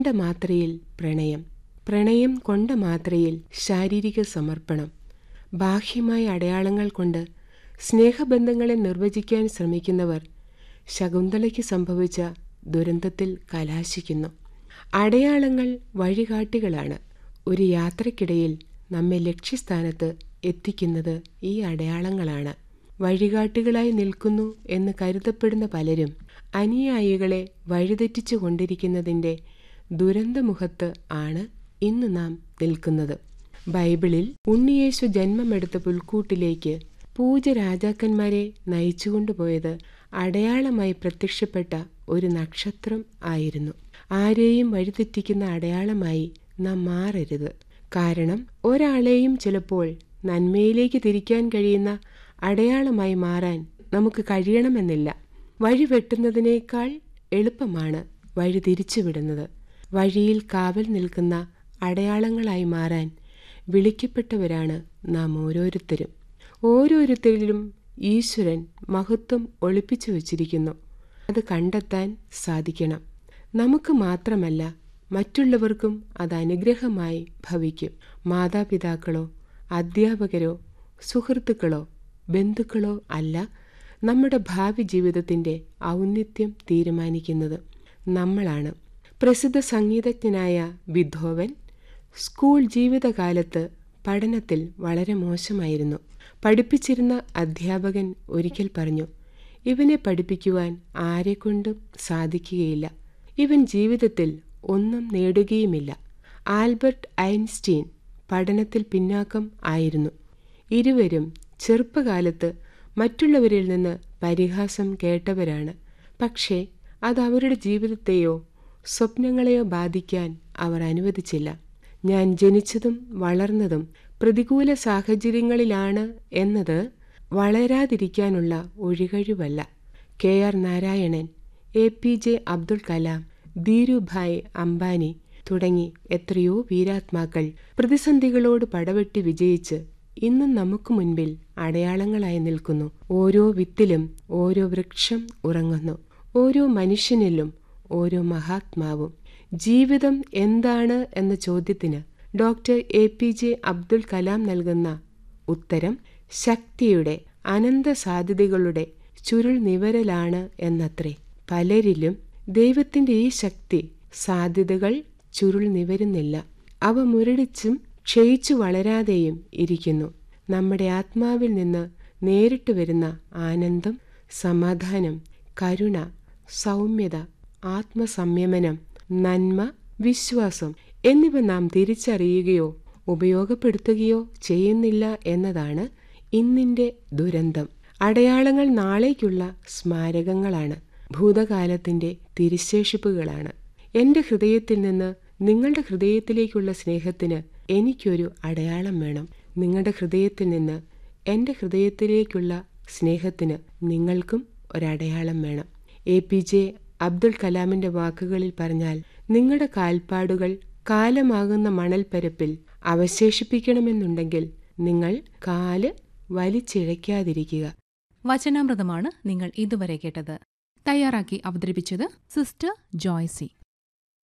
കൊണ്ട മാത്രയിൽ പ്രണയം പ്രണയം കൊണ്ട മാത്രയിൽ ശാരീരിക സമർപ്പണം ബാഹ്യമായ അടയാളങ്ങൾ കൊണ്ട് സ്നേഹബന്ധങ്ങളെ നിർവചിക്കാൻ ശ്രമിക്കുന്നവർ ശകുന്തളയ്ക്ക് സംഭവിച്ച ദുരന്തത്തിൽ കലാശിക്കുന്നു അടയാളങ്ങൾ വഴികാട്ടികളാണ് ഒരു യാത്രക്കിടയിൽ നമ്മെ ലക്ഷ്യസ്ഥാനത്ത് എത്തിക്കുന്നത് ഈ അടയാളങ്ങളാണ് വഴികാട്ടികളായി നിൽക്കുന്നു എന്ന് കരുതപ്പെടുന്ന പലരും അനുയായികളെ വഴിതെറ്റിച്ചു കൊണ്ടിരിക്കുന്നതിൻ്റെ ദുരന്തമുഖത്ത് ആണ് ഇന്ന് നാം നിൽക്കുന്നത് ബൈബിളിൽ ഉണ്ണിയേശു ജന്മമെടുത്ത പുൽക്കൂട്ടിലേക്ക് പൂജ രാജാക്കന്മാരെ നയിച്ചുകൊണ്ടുപോയത് അടയാളമായി പ്രത്യക്ഷപ്പെട്ട ഒരു നക്ഷത്രം ആയിരുന്നു ആരെയും വഴിതെറ്റിക്കുന്ന അടയാളമായി നാം മാറരുത് കാരണം ഒരാളെയും ചിലപ്പോൾ നന്മയിലേക്ക് തിരിക്കാൻ കഴിയുന്ന അടയാളമായി മാറാൻ നമുക്ക് കഴിയണമെന്നില്ല വഴി വെട്ടുന്നതിനേക്കാൾ എളുപ്പമാണ് വഴി തിരിച്ചുവിടുന്നത് വഴിയിൽ കാവൽ നിൽക്കുന്ന അടയാളങ്ങളായി മാറാൻ വിളിക്കപ്പെട്ടവരാണ് നാം ഓരോരുത്തരും ഓരോരുത്തരിലും ഈശ്വരൻ മഹത്വം ഒളിപ്പിച്ചു വച്ചിരിക്കുന്നു അത് കണ്ടെത്താൻ സാധിക്കണം നമുക്ക് മാത്രമല്ല മറ്റുള്ളവർക്കും അത് അനുഗ്രഹമായി ഭവിക്കും മാതാപിതാക്കളോ അധ്യാപകരോ സുഹൃത്തുക്കളോ ബന്ധുക്കളോ അല്ല നമ്മുടെ ഭാവി ജീവിതത്തിൻ്റെ ഔന്നിത്യം തീരുമാനിക്കുന്നത് നമ്മളാണ് പ്രസിദ്ധ സംഗീതജ്ഞനായ വിധോവൻ സ്കൂൾ ജീവിതകാലത്ത് പഠനത്തിൽ വളരെ മോശമായിരുന്നു പഠിപ്പിച്ചിരുന്ന അധ്യാപകൻ ഒരിക്കൽ പറഞ്ഞു ഇവനെ പഠിപ്പിക്കുവാൻ ആരെക്കൊണ്ടും സാധിക്കുകയില്ല ഇവൻ ജീവിതത്തിൽ ഒന്നും നേടുകയുമില്ല ആൽബർട്ട് ഐൻസ്റ്റീൻ പഠനത്തിൽ പിന്നാക്കം ആയിരുന്നു ഇരുവരും ചെറുപ്പകാലത്ത് മറ്റുള്ളവരിൽ നിന്ന് പരിഹാസം കേട്ടവരാണ് പക്ഷേ അത് അവരുടെ ജീവിതത്തെയോ സ്വപ്നങ്ങളെയോ ബാധിക്കാൻ അവർ അനുവദിച്ചില്ല ഞാൻ ജനിച്ചതും വളർന്നതും പ്രതികൂല സാഹചര്യങ്ങളിലാണ് എന്നത് വളരാതിരിക്കാനുള്ള ഒഴികഴിവല്ല K R Narayanan A P J Abdul Kalam Dhirubhai Ambani തുടങ്ങി എത്രയോ വീരാത്മാക്കൾ പ്രതിസന്ധികളോട് പടവെട്ടി വിജയിച്ച് ഇന്നും നമുക്ക് മുൻപിൽ അടയാളങ്ങളായി നിൽക്കുന്നു ഓരോ വിത്തിലും ഓരോ വൃക്ഷം ഉറങ്ങുന്നു ഓരോ മനുഷ്യനിലും ഓരോ മഹാത്മാവും ജീവിതം എന്താണ് എന്ന ചോദ്യത്തിന് doctor A P J Abdul Kalam നൽകുന്ന ഉത്തരം ശക്തിയുടെ അനന്ത സാധ്യതകളുടെ ചുരുൾ നിവരലാണ് എന്നത്രേ പലരിലും ദൈവത്തിന്റെ ഈ ശക്തി സാധ്യതകൾ ചുരുൾ നിവരുന്നില്ല അവ മുരടിച്ചും ക്ഷയിച്ചു വളരാതെയും ഇരിക്കുന്നു നമ്മുടെ ആത്മാവിൽ നിന്ന് നേരിട്ട് വരുന്ന ആനന്ദം സമാധാനം കരുണ സൗമ്യത ആത്മസംയമനം നന്മ വിശ്വാസം എന്നിവ നാം തിരിച്ചറിയുകയോ ഉപയോഗപ്പെടുത്തുകയോ ചെയ്യുന്നില്ല എന്നതാണ് ഇന്നിന്റെ ദുരന്തം അടയാളങ്ങൾ നാളേക്കുള്ള സ്മാരകങ്ങളാണ് ഭൂതകാലത്തിന്റെ തിരിശേഷിപ്പുകളാണ് എന്റെ ഹൃദയത്തിൽ നിന്ന് നിങ്ങളുടെ ഹൃദയത്തിലേക്കുള്ള സ്നേഹത്തിന് എനിക്കൊരു അടയാളം വേണം നിങ്ങളുടെ ഹൃദയത്തിൽ നിന്ന് എൻ്റെ ഹൃദയത്തിലേക്കുള്ള സ്നേഹത്തിന് നിങ്ങൾക്കും ഒരടയാളം വേണം എ പി ജെ അബ്ദുൾ കലാമിന്റെ വാക്കുകളിൽ പറഞ്ഞാൽ നിങ്ങളുടെ കാൽപ്പാടുകൾ കാലമാകുന്ന മണൽപ്പരപ്പിൽ അവശേഷിപ്പിക്കണമെന്നുണ്ടെങ്കിൽ നിങ്ങൾ കാല് വലിച്ചിഴയ്ക്കാതിരിക്കുക വചനാമൃതമാണ് നിങ്ങൾ ഇതുവരെ കേട്ടത് തയ്യാറാക്കി അവതരിപ്പിച്ചത് സിസ്റ്റർ ജോയ്സി